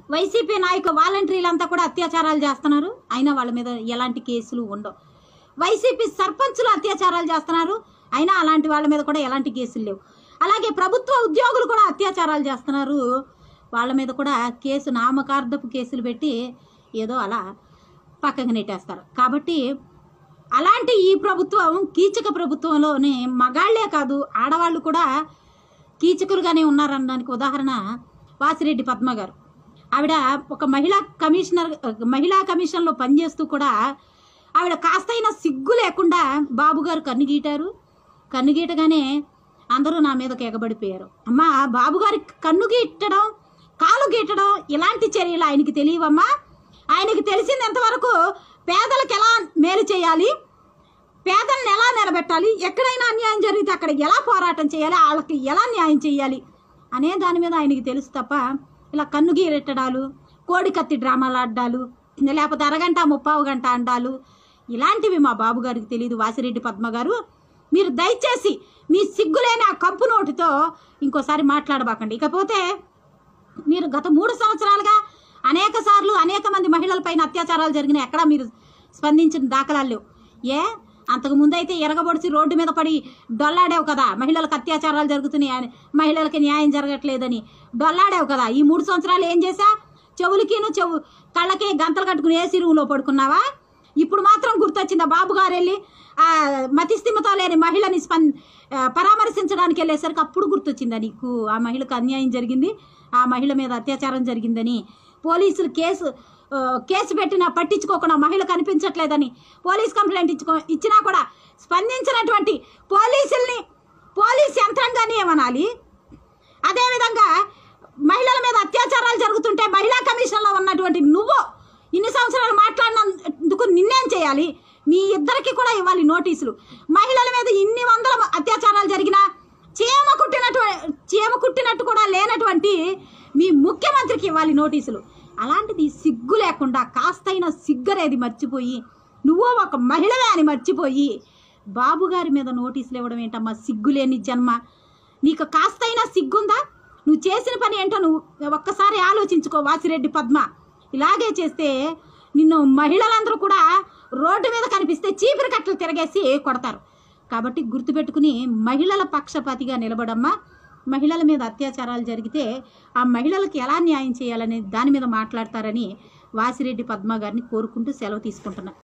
YCP నాయకు వాలంటీర్లంతా కూడా అత్యాచారాలు చేస్తున్నారు అయినా వాళ్ళ మీద ఎలాంటి కేసులు ఉండవు వైసీపీ సర్పంచులు అత్యాచారాలు చేస్తున్నారు అయినా అలాంటి వాళ్ళ మీద కూడా ఎలాంటి కేసులు లేవు అలాగే ప్రభుత్వ ఉద్యోగులు కూడా అత్యాచారాలు చేస్తున్నారు వాళ్ళ మీద కూడా కేసు నామకార్థపు కేసులు పెట్టి ఏదో అలా పక్కకు నెట్టేస్తారు కాబట్టి అలాంటి ఈ ప్రభుత్వం కీచక ప్రభుత్వంలోనే మగాళ్లే కాదు ఆడవాళ్ళు కూడా కీచకులుగానే ఉన్నారనడానికి ఉదాహరణ వాసిరెడ్డి పద్మ గారు ఆవిడ ఒక మహిళా కమిషనర్ మహిళా కమిషన్లో పనిచేస్తూ కూడా ఆవిడ కాస్తైనా సిగ్గు లేకుండా బాబు గారు కన్ను గీటారు కన్ను గీటగానే అందరూ నా మీదకి ఎగబడిపోయారు అమ్మా బాబు గారి కన్ను గీట్టడం కాలు గీట్టడం ఇలాంటి చర్యలు ఆయనకి తెలియవమ్మా ఆయనకి తెలిసింది ఎంతవరకు పేదలకు ఎలా మేలు చేయాలి పేదలను ఎలా నిలబెట్టాలి ఎక్కడైనా అన్యాయం జరిగితే అక్కడ ఎలా పోరాటం చేయాలి వాళ్ళకి ఎలా న్యాయం చేయాలి అనే దాని మీద ఆయనకి తెలుసు తప్ప ఇలా కన్ను గీరెట్టడాలు కోడి కత్తి డ్రామాలు ఆడ్డాలు లేకపోతే అరగంట ముప్పావు గంట అండాలు ఇలాంటివి మా బాబు గారికి తెలియదు వాసిరెడ్డి పద్మ గారు మీరు దయచేసి మీ సిగ్గులేని ఆ కప్పు నోటితో ఇంకోసారి మాట్లాడబాకండి ఇకపోతే మీరు గత మూడు సంవత్సరాలుగా అనేక సార్లు అనేక మంది మహిళలపైన అత్యాచారాలు జరిగిన ఎక్కడా మీరు స్పందించిన దాఖలాలు లేవు ఏ అంతకు ముందైతే ఎరగబడిచి రోడ్డు మీద పడి డొల్లాడావు కదా మహిళలకు అత్యాచారాలు జరుగుతున్నాయి అని మహిళలకి న్యాయం జరగట్లేదని డొల్లాడావు కదా ఈ మూడు సంవత్సరాలు ఏం చేశా చెవులకిను చెవు కళ్ళకి గంతలు కట్టుకుని ఏసీ రూమ్లో పడుకున్నావా ఇప్పుడు మాత్రం గుర్తొచ్చిందా బాబు గారు వెళ్ళి ఆ మతిస్థిమతో లేని మహిళని స్పం ఆ, పరామర్శించడానికి వెళ్ళేసరికి అప్పుడు గుర్తొచ్చిందా నీకు ఆ మహిళకు అన్యాయం జరిగింది ఆ మహిళ మీద అత్యాచారం జరిగిందని పోలీసులు కేసు ఆ, కేసు పెట్టినా పట్టించుకోకుండా మహిళ కనిపించట్లేదని పోలీస్ కంప్లైంట్ ఇచ్చుకో ఇచ్చినా కూడా స్పందించినటువంటి పోలీసుల్ని పోలీస్ యంత్రాంగాన్ని ఏమనాలి అదేవిధంగా మహిళల మీద అత్యాచారాలు జరుగుతుంటే మహిళా కమిషన్లో ఉన్నటువంటి నువ్వు ఇన్ని సంవత్సరాలు మాట్లాడినందుకు నిన్నేం చేయాలి మీ ఇద్దరికి కూడా ఇవ్వాలి నోటీసులు మహిళల మీద ఇన్ని వందల అత్యాచారాలు జరిగినా చీమ కుట్టినట్టు చీమ కుట్టినట్టు కూడా లేనటువంటి మీ ముఖ్యమంత్రికి ఇవ్వాలి నోటీసులు అలాంటిది సిగ్గు లేకుండా కాస్తైన సిగ్గరేది మర్చిపోయి నువ్వు ఒక మహిళవే అని మర్చిపోయి బాబు గారి మీద నోటీసులు ఇవ్వడం ఏంటమ్మా సిగ్గులేని జన్మ నీకు కాస్తైనా సిగ్గుందా నువ్వు చేసిన పని ఏంటో నువ్వు ఒక్కసారి ఆలోచించుకో వాసిరెడ్డి పద్మ ఇలాగే చేస్తే నిన్ను మహిళలందరూ కూడా రోడ్డు మీద కనిపిస్తే చీపిరి కట్టలు తిరగేసి కొడతారు కాబట్టి గుర్తుపెట్టుకుని మహిళల పక్షపాతిగా నిలబడమ్మా మహిళల మీద అత్యాచారాలు జరిగితే ఆ మహిళలకు ఎలా న్యాయం చేయాలనే దాని మీద మాట్లాడతారని వాసిరెడ్డి పద్మ గారిని కోరుకుంటూ సెలవు తీసుకుంటున్నా